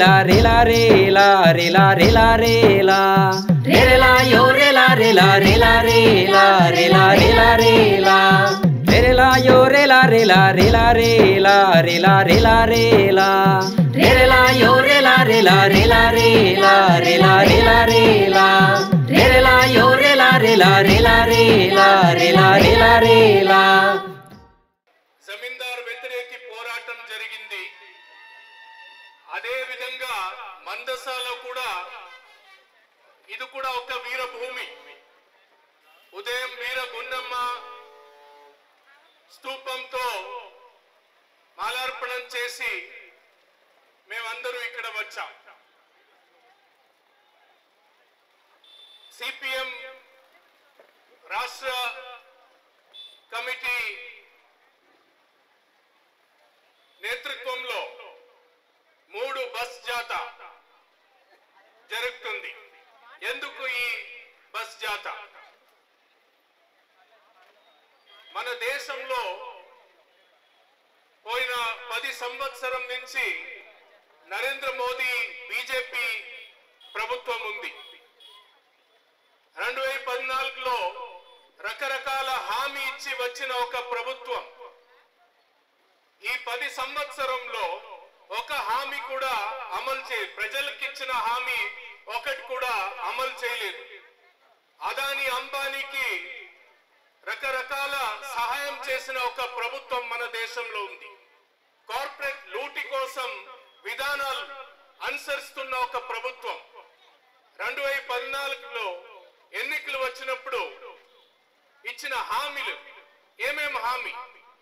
రేలా రేలా రేలా రేలా రేలా రేలా రేలా యో రేలా రేలా రేలా రేలా రేలా రేలా రేలా రేలా యో రేలా రేలా రేలా రేలా రేలా రేలా రేలా రేలా యో రేలా రేలా రేలా రేలా రేలా రేలా రేలా రేలా యో రేలా రేలా రేలా రేలా రేలా రేలా రేలా జమీందార్ వ్యతిరేకి పోరాటం జరిగింది అదే విధంగా మందసాలో కూడా ఇది కూడా ఒక వీరభూమి ఉదయం వీర గుండమ్మ స్తూపంతో మాలార్పణం చేసి మేమందరూ ఇక్కడ వచ్చాం సిపిఎం రాష్ట్ర కమిటీ నేతృత్వంలో మూడు బస్ జాత జరుగుతుంది ఎందుకు ఈ బస్ జాత మన దేశంలో పోయిన పది సంవత్సరం నుంచి నరేంద్ర మోదీ బీజేపీ ప్రభుత్వం ఉంది రెండు వేల పద్నాలుగులో రకరకాల హామీ ఇచ్చి వచ్చిన ఒక ప్రభుత్వం ఈ పది సంవత్సరంలో ఒక హామీ కూడా అమలు చేయ ప్రజలకు ఇచ్చిన హామీ ఒకటి కూడా అమలు చేయలేదు అదాని అంబానీకి రకరకాల సహాయం చేసిన ఒక ప్రభుత్వం మన దేశంలో ఉంది కార్పొరేట్ లూటి కోసం విధానాలు అనుసరిస్తున్న ఒక ప్రభుత్వం రెండు వేల పద్నాలుగులో ఎన్నికలు వచ్చినప్పుడు ఇచ్చిన హామీలు ఏమేం హామీ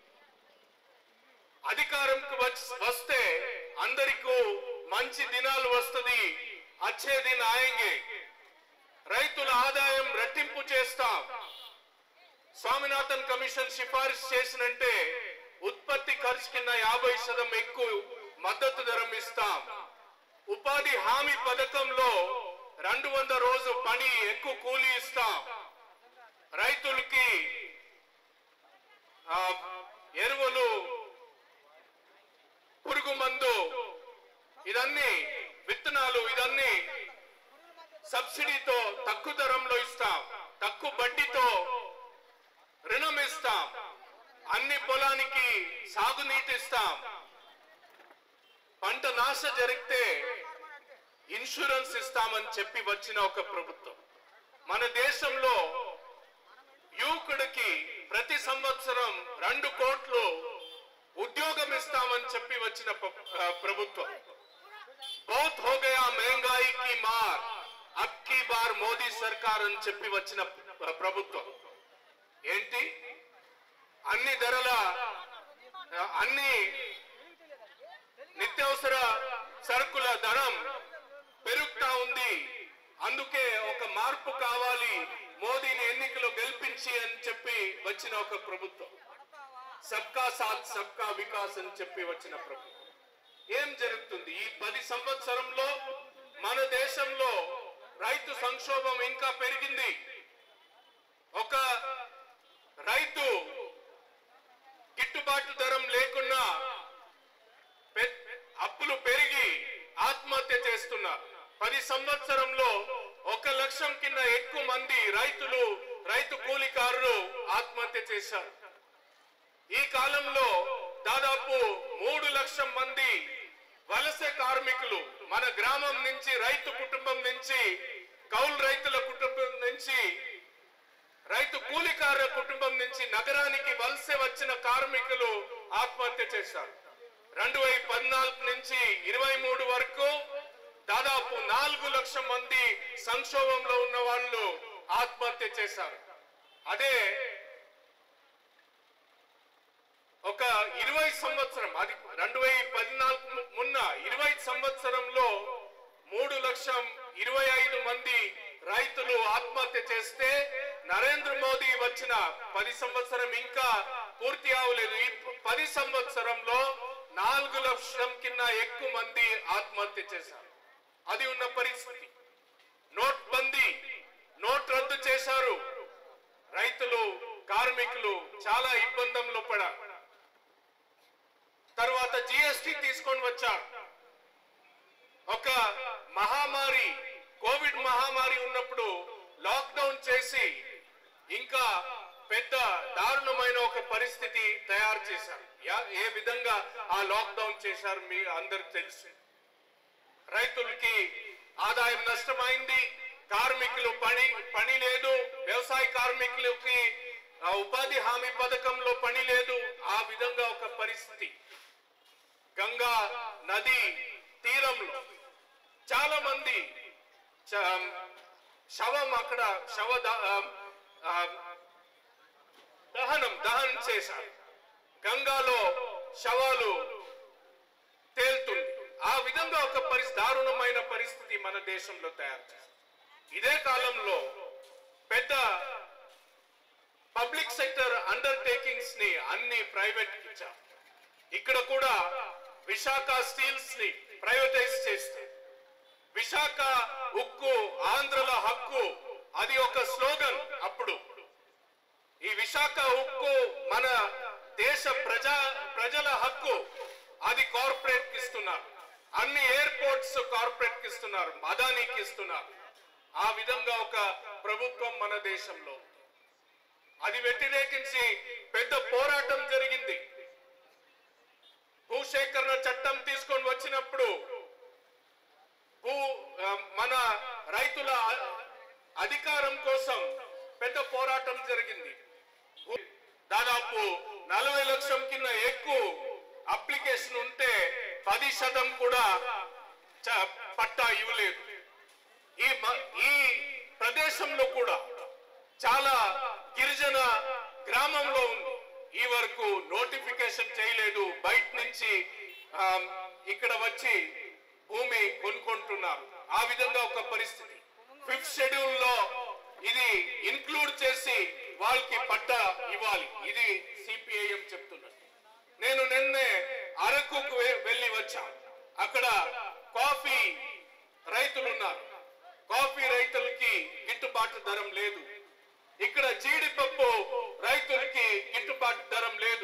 అధికారంకు వచ్- వస్తే అందరికీ మంచి దినాలు వస్తుంది అచ్చే దిన్ ఆయంగే రైతుల ఆదాయం రెట్టింపు చేస్తాం స్వామినాథన్ కమిషన్ సిఫారసు చేసినంటే ఉత్పత్తి ఖర్చు కింద యాభై శాతం ఎక్కువ మద్దతు ధరం ఇస్తాం ఉపాధి హామీ పథకంలో రెండు వందల రోజు పని ఎక్కువ కూలీ ఇస్తాం రైతులకి ఆ, ఎరువులు పురుగు మందు ఇదన్నీ విత్తనాలు ఇదన్నీ సబ్సిడీతో తక్కువ ధరంలో ఇస్తాం తక్కువ వడ్డీతో రుణం ఇస్తాం అన్ని పొలానికి సాగునీటి ఇస్తాం పంట నాశ జరిగితే ఇన్సూరెన్స్ ఇస్తామని చెప్పి వచ్చిన ఒక ప్రభుత్వం మన దేశంలో యువకుడికి ప్రతి సంవత్సరం రెండు కోట్లు ఉద్యోగం ఇస్తామని చెప్పి వచ్చిన ప్ర- ఆ, ప్రభుత్వం బౌత్ హో గయా మహంగాయి కి మార్ అబ్ కీ బార్ మోదీ సర్కార్ అని చెప్పి వచ్చిన ప్ర- ప్రభుత్వం ఏంటి అన్ని ధరల ఆ, అన్ని నిత్యావసర సరుకుల ధరం పెరుగుతా ఉంది అందుకే ఒక మార్పు కావాలి మోదీని ఎన్నికలో గెలిపించి అని చెప్పి వచ్చిన ఒక ప్రభుత్వం సబ్కా సాత్ సబ్కా వికాస్ అని చెప్పి వచ్చిన ప్రభుత్వం ఏం జరుగుతుంది ఈ పది సంవత్సరంలో మన దేశంలో రైతు సంక్షోభం ఇంకా పెరిగింది ఒక రైతు గిట్టుబాటు ధరం లేకున్నా పె- అప్పులు పెరిగి ఆత్మహత్య చేస్తున్నారు పది సంవత్సరంలో ఒక లక్షం కింద ఎక్కువ మంది రైతులు రైతు కూలికారులు ఆత్మహత్య చేశారు ఈ కాలంలో దాదాపు మూడు లక్షల మంది వలస కార్మికులు మన గ్రామం నుంచి రైతు కుటుంబం నుంచి కౌలు రైతుల కుటుంబం నుంచి రైతు కూలికారుల కుటుంబం నుంచి నగరానికి వలస వచ్చిన కార్మికులు ఆత్మహత్య చేశారు రెండు వేల పద్నాలుగు నుంచి ఇరవై మూడు వరకు దాదాపు నాలుగు లక్షల మంది సంక్షోభంలో ఉన్న వాళ్ళు ఆత్మహత్య చేశారు అదే ఒక ఇరవై సంవత్సరం అది రెండు వేల పద్నాలుగు ము- మున్న ఇరవై సంవత్సరంలో మూడు లక్షం ఇరవై ఐదు మంది రైతులు ఆత్మహత్య చేస్తే నరేంద్ర మోదీ వచ్చిన పది సంవత్సరం ఇంకా పూర్తి అవలేదు ఈ ప- పది సంవత్సరంలో నాలుగు లక్షం కింద ఎక్కువ మంది ఆత్మహత్య చేశారు అది ఉన్న పరిస్థితి నోట్ బందీ నోట్ రద్దు చేశారు రైతులు కార్మికులు చాలా ఇబ్బందంలో పడారు తర్వాత జిఎస్టి తీసుకొని వచ్చారు ఒక మహామారి కోవిడ్ మహామారి ఉన్నప్పుడు లాక్డౌన్ చేసి ఇంకా పెద్ద దారుణమైన ఒక పరిస్థితి తయారు చేశారు యా- ఏ విధంగా ఆ లాక్డౌన్ చేశారు మీ అందరికి తెలుసు రైతులకి ఆదాయం నష్టమైంది కార్మికులు పని పని లేదు వ్యవసాయ కార్మికులకి ఆ, ఉపాధి హామీ పథకంలో పని లేదు ఆ విధంగా ఒక పరిస్థితి గంగా నది తీరంలో చాలా మంది చ- శవం అక్కడ శవ ద- ఆ, ఆ, దహనం దహనం చేశారు గంగాలో శవాలు తేలుతుంది ఆ విధంగా ఒక పరిస్థితి దారుణమైన పరిస్థితి మన దేశంలో తయారు చేస్తుంది ఇదే కాలంలో పెద్ద పబ్లిక్ సెక్టర్ అండర్టేకింగ్స్ ని అన్ని ప్రైవేట్ ఇచ్చారు ఇక్కడ కూడా విశాఖ స్టీల్స్ ని ప్రైవేటైజ్ చేస్తే విశాఖ ఉక్కు ఆంధ్రల హక్కు అది ఒక స్లోగన్ అప్పుడు ఈ విశాఖ ఉక్కు మన దేశ ప్రజా ప్రజల హక్కు అది కార్పొరేట్ కి ఇస్తున్నారు అన్ని ఎయిర్పోర్ట్స్ కార్పొరేట్ కి ఇస్తున్నారు అదానికి ఇస్తున్నారు ఆ విధంగా ఒక ప్రభుత్వం మన దేశంలో అది వ్యతిరేకించి పెద్ద పోరాటం జరిగింది భూసేకరణ చట్టం తీసుకొని వచ్చినప్పుడు భూ ఆ, మన రైతుల అ- అధికారం కోసం పెద్ద పోరాటం జరిగింది భూ- దాదాపు నలభై లక్షల కింద ఎక్కువ అప్లికేషన్ ఉంటే పది శాతం కూడా చ- పట్టా ఇవ్వలేదు ఈ మ- ఈ ప్రదేశంలో కూడా చాలా గిరిజన గ్రామంలో ఉంది ఈ వరకు నోటిఫికేషన్ చేయలేదు బయట నుంచి ఆ, ఇక్కడ వచ్చి భూమి కొనుక్కుంటున్నారు ఆ విధంగా ఒక పరిస్థితి ఫిఫ్త్ షెడ్యూల్ లో ఇది ఇన్క్లూడ్ చేసి వాళ్ళకి పట్ట ఇవ్వాలి ఇది సిపిఐఎం చెప్తున్నది నేను నిన్నే అరకుకు వె- వెళ్ళి వచ్చా అక్కడ కాఫీ రైతులు ఉన్నారు కాఫీ రైతులకి గిట్టుబాటు ధరం లేదు ఇక్కడ జీడిపప్పు రైతులకి గిట్టుబాటు ధరం లేదు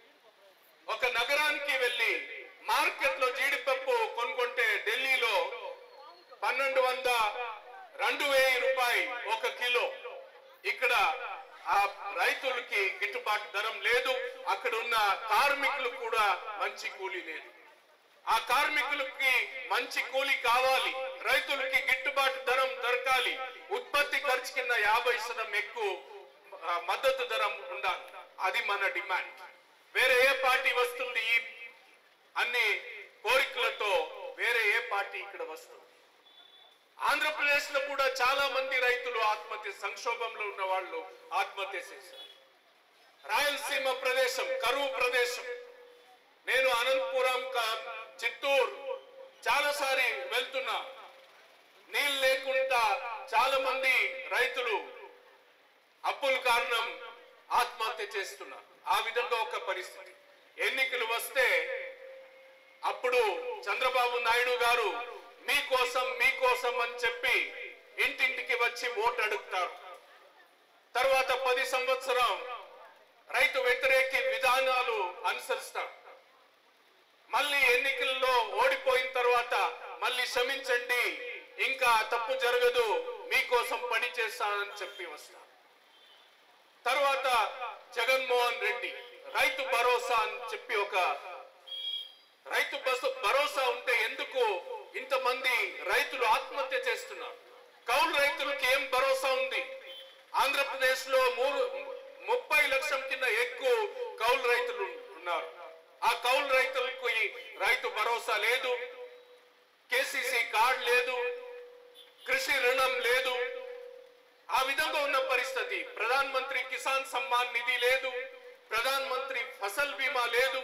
ఒక నగరానికి వెళ్ళి మార్కెట్ లో జీడిపప్పు కొనుక్కుంటే ఢిల్లీలో పన్నెండు వంద రెండు వెయ్యి రూపాయి ఒక కిలో ఇక్కడ ఆ రైతులకి గిట్టుబాటు ధరం లేదు అక్కడ ఉన్న కార్మికులు కూడా మంచి కూలీ లేదు ఆ కార్మికులకి మంచి కూలీ కావాలి రైతులకి గిట్టుబాటు ధరం దొరకాలి ఉత్పత్తి ఖర్చు కింద యాభై శాతం ఎక్కువ ఆ, మద్దతు ధర ఉండాలి అది మన డిమాండ్ వేరే ఏ పార్టీ వస్తుంది ఈ అన్ని కోరికలతో వేరే ఏ పార్టీ ఇక్కడ వస్తుంది ఆంధ్రప్రదేశ్ లో కూడా చాలా మంది రైతులు ఆత్మహత్య సంక్షోభంలో ఉన్న వాళ్ళు ఆత్మహత్య చేశారు రాయలసీమ ప్రదేశం కరువు ప్రదేశం నేను అనంతపురం క- చిత్తూరు చాలాసారి వెళ్తున్నా నీళ్ళు లేకుండా చాలా మంది రైతులు అప్పుల కారణం ఆత్మహత్య చేస్తున్నారు ఆ విధంగా ఒక పరిస్థితి ఎన్నికలు వస్తే అప్పుడు చంద్రబాబు నాయుడు గారు మీకోసం మీకోసం అని చెప్పి ఇంటింటికి వచ్చి ఓటు అడుగుతారు తర్వాత పది సంవత్సరం రైతు వ్యతిరేక విధానాలు అనుసరిస్తారు మళ్ళీ ఎన్నికల్లో ఓడిపోయిన తర్వాత మళ్ళీ క్షమించండి ఇంకా తప్పు జరగదు మీకోసం పని చేస్తానని చెప్పి వస్తారు తర్వాత జగన్మోహన్ రెడ్డి రైతు భరోసా అని చెప్పి ఒక రైతు బస- భరోసా ఉంటే ఎందుకు ఇంతమంది రైతులు ఆత్మహత్య చేస్తున్నారు కౌలు రైతులకు ఏం భరోసా ఉంది ఆంధ్రప్రదేశ్ లో మూడు ముప్పై లక్షల కింద ఎక్కువ కౌలు రైతులు ఉన్నారు ఆ కౌలు రైతులకు ఈ రైతు భరోసా లేదు కేసీసీ కార్డు లేదు కృషి రుణం లేదు ఆ విధంగా ఉన్న పరిస్థితి ప్రధాన మంత్రి కిసాన్ సమ్మాన్ నిధి లేదు ప్రధాన మంత్రి ఫసల్ బీమా లేదు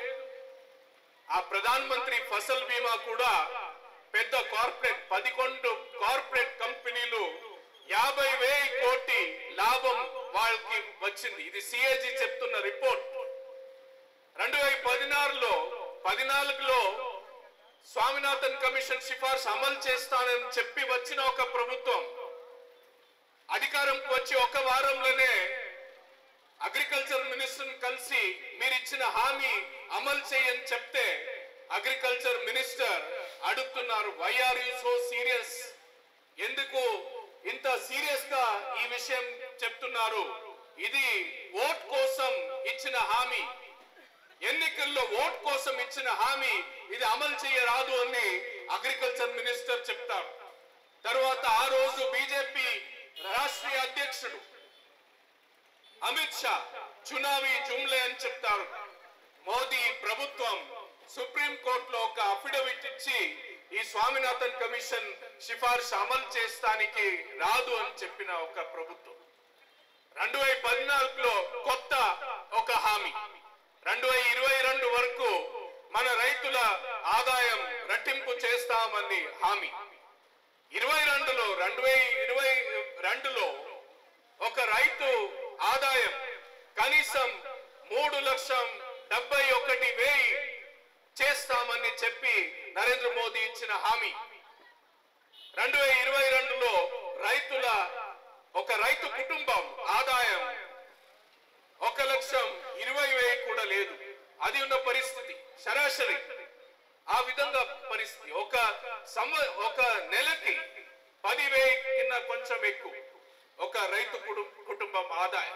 ఆ ప్రధాన మంత్రి ఫసల్ బీమా కూడా పెద్ద కార్పొరేట్ పదకొండు కార్పొరేట్ కంపెనీలు యాభై వేయి కోటి లాభం వాళ్ళకి వచ్చింది ఇది సిఏజీ చెప్తున్న రిపోర్ట్ రెండు వేల పదినారులో పద్నాలుగులో స్వామినాథన్ కమిషన్ సిఫార్సు అమలు చేస్తానని చెప్పి వచ్చిన ఒక ప్రభుత్వం అధికారంకి వచ్చి ఒక వారంలోనే అగ్రికల్చర్ మినిస్టర్ కలిసి మీరు ఇచ్చిన హామీ అమలు చేయని చెప్తే అగ్రికల్చర్ మినిస్టర్ అడుగుతున్నారు why are you so serious ఎందుకు ఇంత సీరియస్ గా ఈ విషయం చెప్తున్నారు ఇది ఓట్ కోసం ఇచ్చిన హామీ ఎన్నికల్లో ఓట్ కోసం ఇచ్చిన హామీ ఇది అమలు చేయరాదు అని అగ్రికల్చర్ మినిస్టర్ చెప్తారు తర్వాత ఆ రోజు బీజేపీ రాష్ట్రీయ అధ్యక్షుడు అమిత్ షా చునావీ జుమ్లే అని చెప్తారు మోదీ ప్రభుత్వం సుప్రీం కోర్టులో ఒక అఫిడవిట్ ఇచ్చి ఈ స్వామినాథన్ కమిషన్ సిఫార్సు అమలు చేస్తానికి రాదు అని చెప్పిన ఒక ప్రభుత్వం రెండు వేల పద్నాలుగులో కొత్త ఒక హామీ రెండు వేల ఇరవై రెండు వరకు మన రైతుల ఆదాయం రెట్టింపు చేస్తామని హామీ ఇరవై రెండులో రెండు వేల ఇరవై రెండులో ఒక రైతు ఆదాయం కనీసం మూడు లక్షం డెబ్బై ఒకటి వేయి చేస్తామని చెప్పి నరేంద్ర మోదీ ఇచ్చిన హామీ రెండు వేల ఇరవై రెండులో రైతుల ఒక రైతు కుటుంబం ఆదాయం ఒక లక్షం ఇరవై వేయి కూడా లేదు అది ఉన్న పరిస్థితి సరాసరి ఆ విధంగా పరిస్థితి ఒక సంవ ఒక నెలకి పదివేయి కింద కొంచెం ఎక్కువ ఒక రైతు కుటు- కుటుంబం ఆదాయం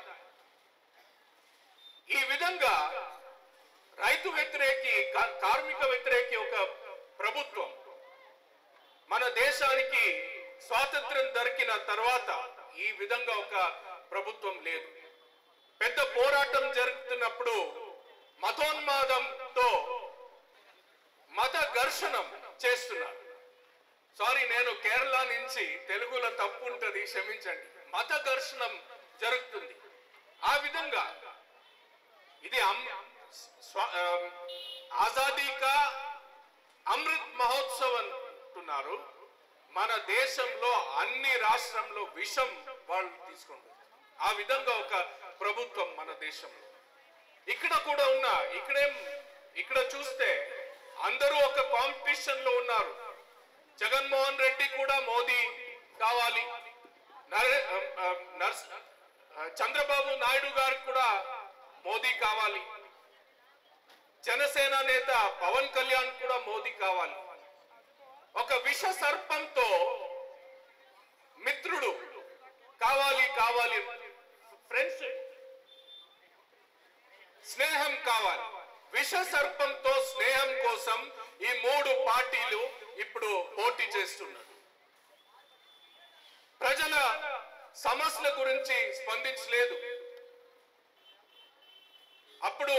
ఈ విధంగా రైతు వ్యతిరేకి కా- కార్మిక వ్యతిరేకి ఒక ప్రభుత్వం మన దేశానికి స్వాతంత్రం దొరికిన తర్వాత ఈ విధంగా ఒక ప్రభుత్వం లేదు పెద్ద పోరాటం జరుగుతున్నప్పుడు మతోన్మాదంతో మత ఘర్షణం చేస్తున్నారు సారీ నేను కేరళ నుంచి తెలుగులో తప్పు ఉంటది క్షమించండి మత ఘర్షణం జరుగుతుంది ఆ విధంగా ఇది అమ్- స్వ- ఆ, ఆజాదీ కా అమృత్ మహోత్సవ్ అంటున్నారు మన దేశంలో అన్ని రాష్ట్రంలో విషం వాళ్ళు తీసుకుంటారు ఆ విధంగా ఒక ప్రభుత్వం మన దేశంలో ఇక్కడ కూడా ఉన్నా ఇక్కడేం ఇక్కడ చూస్తే అందరూ ఒక కాంపిటీషన్ లో ఉన్నారు జగన్మోహన్ రెడ్డి కూడా మోదీ కావాలి నరే- ఆ, ఆ, నర్స్- ఆ, చంద్రబాబు నాయుడు గారు కూడా మోదీ కావాలి జనసేన నేత పవన్ కళ్యాణ్ కూడా మోదీ కావాలి ఒక విష సర్పంతో మిత్రుడు కావాలి కావాలి ఫ్రెండ్షిప్ స్నేహం కావాలి విష సర్పంతో స్నేహం కోసం ఈ మూడు పార్టీలు ఇప్పుడు పోటీ చేస్తున్నారు ప్రజల సమస్యల గురించి స్పందించలేదు అప్పుడు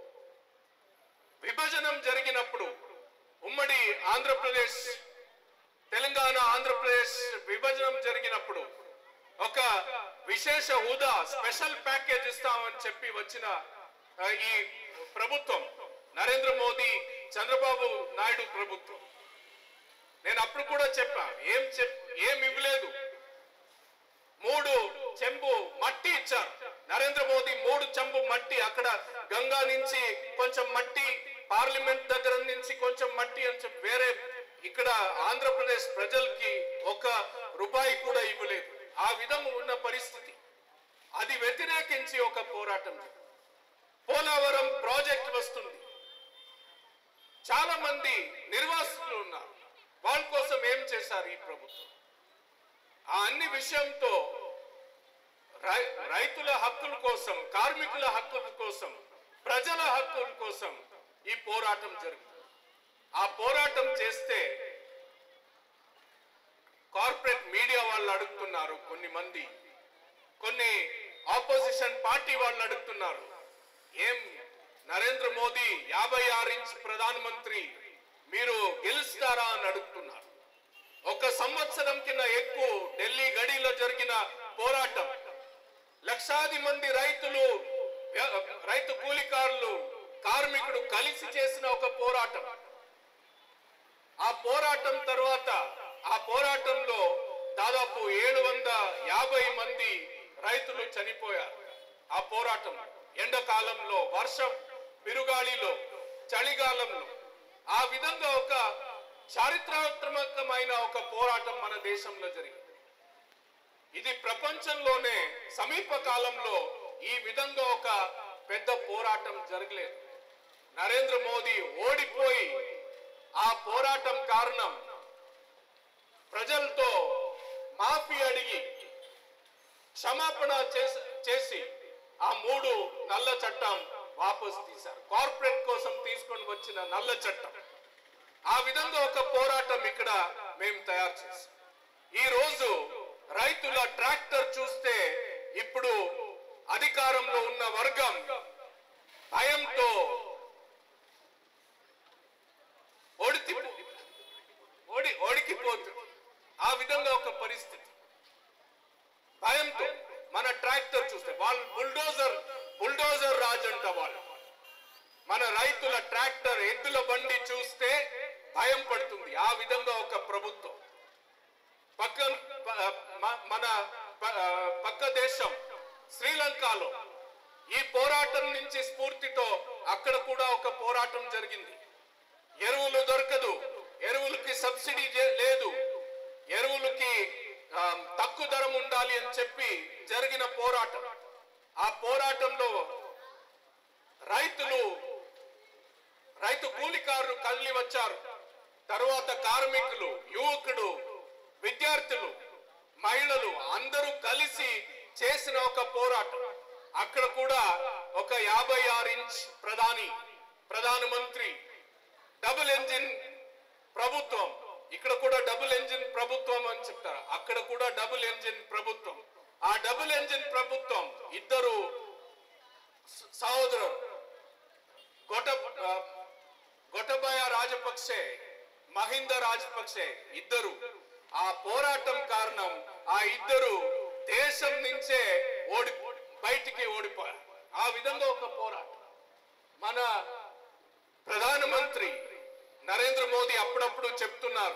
విభజనం జరిగినప్పుడు ఉమ్మడి ఆంధ్రప్రదేశ్ తెలంగాణ ఆంధ్రప్రదేశ్ విభజనం జరిగినప్పుడు ఒక విశేష హోదా స్పెషల్ ప్యాకేజ్ ఇస్తామని చెప్పి వచ్చిన ఆ, ఈ ప్రభుత్వం నరేంద్ర మోదీ చంద్రబాబు నాయుడు ప్రభుత్వం నేను అప్పుడు కూడా చెప్పా ఏం చెప్ ఏం ఇవ్వలేదు మూడు చెంబు మట్టి ఇచ్చారు నరేంద్ర మోదీ మూడు చెంబు మట్టి అక్కడ గంగా నుంచి కొంచెం మట్టి పార్లమెంట్ దగ్గర నుంచి కొంచెం మట్టి అని చెప్పి వేరే ఇక్కడ ఆంధ్రప్రదేశ్ ప్రజలకి ఒక రూపాయి కూడా ఇవ్వలేదు ఆ విధము ఉన్న పరిస్థితి అది వ్యతిరేకించి ఒక పోరాటం పోలవరం ప్రాజెక్ట్ వస్తుంది చాలా మంది నిర్వాసితులు ఉన్నారు వాళ్ళ కోసం ఏం చేశారు ఈ ప్రభుత్వం ఆ అన్ని విషయంతో రై- రైతుల హక్కుల కోసం కార్మికుల హక్కుల కోసం ప్రజల హక్కుల కోసం ఈ పోరాటం జరుగుతుంది ఆ పోరాటం చేస్తే కార్పొరేట్ మీడియా వాళ్ళు అడుగుతున్నారు కొన్ని మంది కొన్ని ఆపోజిషన్ పార్టీ వాళ్ళు అడుగుతున్నారు ఏం నరేంద్ర మోదీ యాభై ఆరు ఇంచ్ ప్రధానమంత్రి మీరు గెలుస్తారా అని అడుగుతున్నారు ఒక సంవత్సరం కింద ఎక్కువ ఢిల్లీ గడిలో జరిగిన పోరాటం లక్షాది మంది రైతులు వ్య- రైతు కూలికారులు కార్మికుడు కలిసి చేసిన ఒక పోరాటం ఆ పోరాటం తర్వాత ఆ పోరాటంలో దాదాపు ఏడు వంద యాభై మంది రైతులు చనిపోయారు ఆ పోరాటం ఎండాకాలంలో వర్షం బిరుగాళిలో చలికాలంలో ఆ విధంగా ఒక చారిత్రాత్మకమైన ఒక పోరాటం మన దేశంలో జరిగింది ఇది ప్రపంచంలోనే సమీప కాలంలో ఈ విధంగా ఒక పెద్ద పోరాటం జరగలేదు నరేంద్ర మోదీ ఓడిపోయి ఆ పోరాటం కారణం ప్రజలతో మాఫీ అడిగి క్షమాపణ చేసి చేసి ఆ మూడు నల్ల చట్టం వాపస్ తీశారు కార్పొరేట్ కోసం తీసుకొని వచ్చిన నల్ల చట్టం ఆ విధంగా ఒక పోరాటం ఇక్కడ మేము తయారు చేసాం ఈ రోజు రైతుల ట్రాక్టర్ చూస్తే ఇప్పుడు అధికారంలో ఉన్న వర్గం భయంతో ఒడితి ఓడి ఓడికిపోతుంది ఆ విధంగా ఒక పరిస్థితి భయంతో మన ట్రాక్టర్ చూస్తే వాళ్ళు బుల్డోజర్ బుల్డోజర్ రాజు అంట వాళ్ళు మన రైతుల ట్రాక్టర్ ఎద్దుల బండి చూస్తే భయం పడుతుంది ఆ విధంగా ఒక ప్రభుత్వం పక్క ప- మ- మన ప- పక్క దేశం శ్రీలంకలో ఈ పోరాటం నుంచి స్ఫూర్తితో అక్కడ కూడా ఒక పోరాటం జరిగింది ఎరువులు దొరకదు ఎరువులకి సబ్సిడీ జే- లేదు ఎరువులకి ఆ, తక్కువ ధరం ఉండాలి అని చెప్పి జరిగిన పోరాటం ఆ పోరాటంలో రైతులు రైతు కూలికారులు కదిలి వచ్చారు తరువాత కార్మికులు యువకుడు విద్యార్థులు మహిళలు అందరూ కలిసి చేసిన ఒక పోరాటం అక్కడ కూడా ఒక యాభై ఆరు ఇంచ్ ప్రధాని ప్రధానమంత్రి డబుల్ ఎంజిన్ ప్రభుత్వం ఇక్కడ కూడా డబుల్ ఎంజిన్ ప్రభుత్వం అని చెప్తారు అక్కడ కూడా డబుల్ ఎంజిన్ ప్రభుత్వం ఆ డబుల్ ఎంజిన్ ప్రభుత్వం ఇద్దరు స- సహోదరులు గొట ఆ, గొటబయ రాజపక్సే మహింద రాజపక్సే ఇద్దరు ఆ పోరాటం కారణం ఆ ఇద్దరు దేశం నుంచే ఓడి బయటికి ఓడిపోయారు ఆ విధంగా ఒక పోరాటం మన ప్రధానమంత్రి నరేంద్ర మోదీ అప్పుడప్పుడు చెప్తున్నారు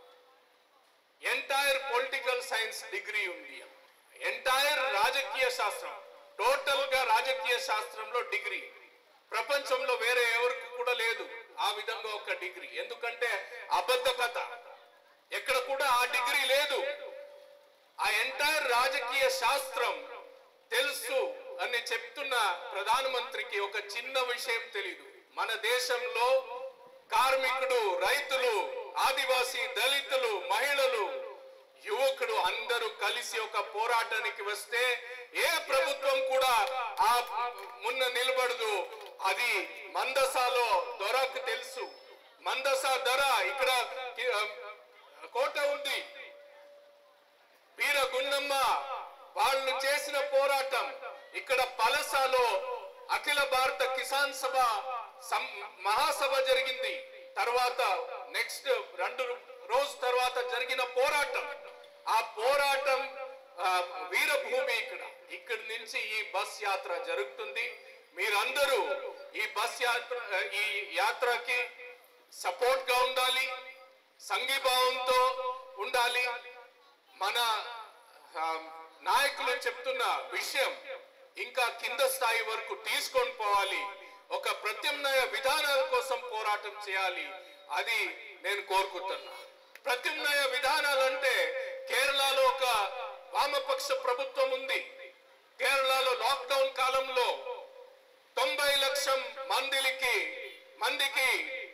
ఎంటైర్ పొలిటికల్ సైన్స్ డిగ్రీ ఉంది ఎంటైర్ రాజకీయ శాస్త్రం టోటల్ గా రాజకీయ శాస్త్రంలో డిగ్రీ ప్రపంచంలో వేరే ఎవరికి కూడా లేదు ఆ విధంగా ఒక డిగ్రీ ఎందుకంటే అబద్ధ కథ ఎక్కడ కూడా ఆ డిగ్రీ లేదు ఆ ఎంటైర్ రాజకీయ శాస్త్రం తెలుసు అని చెప్తున్న ప్రధానమంత్రికి ఒక చిన్న విషయం తెలియదు మన దేశంలో కార్మికుడు రైతులు ఆదివాసీ దళితులు మహిళలు యువకుడు అందరూ కలిసి ఒక పోరాటానికి వస్తే ఏ ప్రభుత్వం కూడా ఆ మున్న నిలబడదు అది మందసాలో దొరకు తెలుసు మందస ధర ఇక్కడ ఆ, కోట ఉంది వీర గుండమ్మ వాళ్ళు చేసిన పోరాటం ఇక్కడ పలసాలో అఖిల భారత కిసాన్ సభ సం- మహాసభ జరిగింది తర్వాత నెక్స్ట్ రెండు రోజు తర్వాత జరిగిన పోరాటం ఆ పోరాటం ఆ, వీరభూమి ఇక్కడ ఇక్కడి నుంచి ఈ బస్ యాత్ర జరుగుతుంది మీరందరూ ఈ బస్ యాత్ర ఈ యాత్రకి సపోర్ట్ గా ఉండాలి సంఘీభావంతో ఉండాలి మన ఆ, నాయకులు చెప్తున్న విషయం ఇంకా కింద స్థాయి వరకు తీసుకొని పోవాలి ఒక ప్రత్యామ్నాయ విధానాల కోసం పోరాటం చేయాలి అది నేను కోరుకుంటున్నా ప్రత్యామ్నాయ విధానాలంటే కేరళలో ఒక వామపక్ష ప్రభుత్వం ఉంది కేరళలో లాక్డౌన్ కాలంలో తొంభై లక్షం మందికి మందికి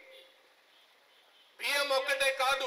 బియ్యం ఒక్కటే కాదు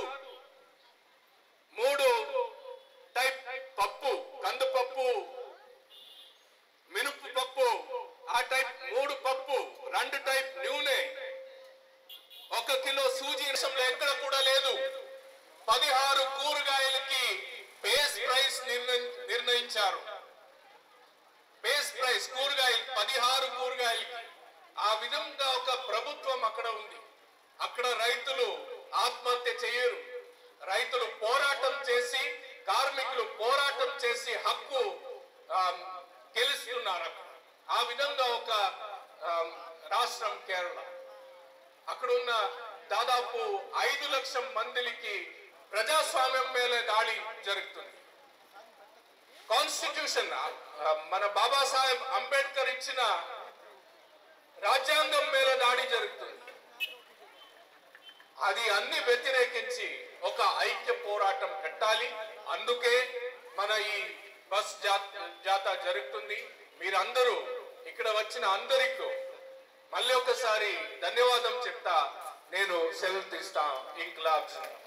మూడు టైప్ పప్పు కందిపప్పు మినుపు పప్పు ఆ టైప్ మూడు పప్పు రెండు టైప్ నూనె ఒక కిలో సూజీ దేశంలో ఎక్కడ కూడా లేదు పదిహారు కూరగాయలకి బేస్ ప్రైస్ నిర్ణ- నిర్ణయించారు బేస్ ప్రైస్ కూరగాయలు పదిహారు కూరగాయలకి ఆ విధంగా ఒక ప్రభుత్వం అక్కడ ఉంది అక్కడ రైతులు ఆత్మహత్య చేయరు రైతులు పోరాటం చేసి కార్మికులు పోరాటం చేసి హక్కు ఆ, గెలుస్తున్నారు అక్కడ ఆ విధంగా ఒక ఆ, రాష్ట్రం కేరళ అక్కడ ఉన్న దాదాపు ఐదు లక్షల మందికి ప్రజాస్వామ్యం మీద దాడి జరుగుతుంది కాన్స్టిట్యూషన్ మన బాబాసాహెబ్ అంబేద్కర్ ఇచ్చిన రాజ్యాంగం మీద దాడి జరుగుతుంది అది అన్ని వ్యతిరేకించి ఒక ఐక్య పోరాటం పెట్టాలి అందుకే మన ఈ బస్ జా- జాత జరుగుతుంది మీరందరూ ఇక్కడ వచ్చిన అందరికీ మళ్ళీ ఒకసారి ధన్యవాదం చెప్తా నేను సెలవు తీస్తా ఇంక్లాబ్స్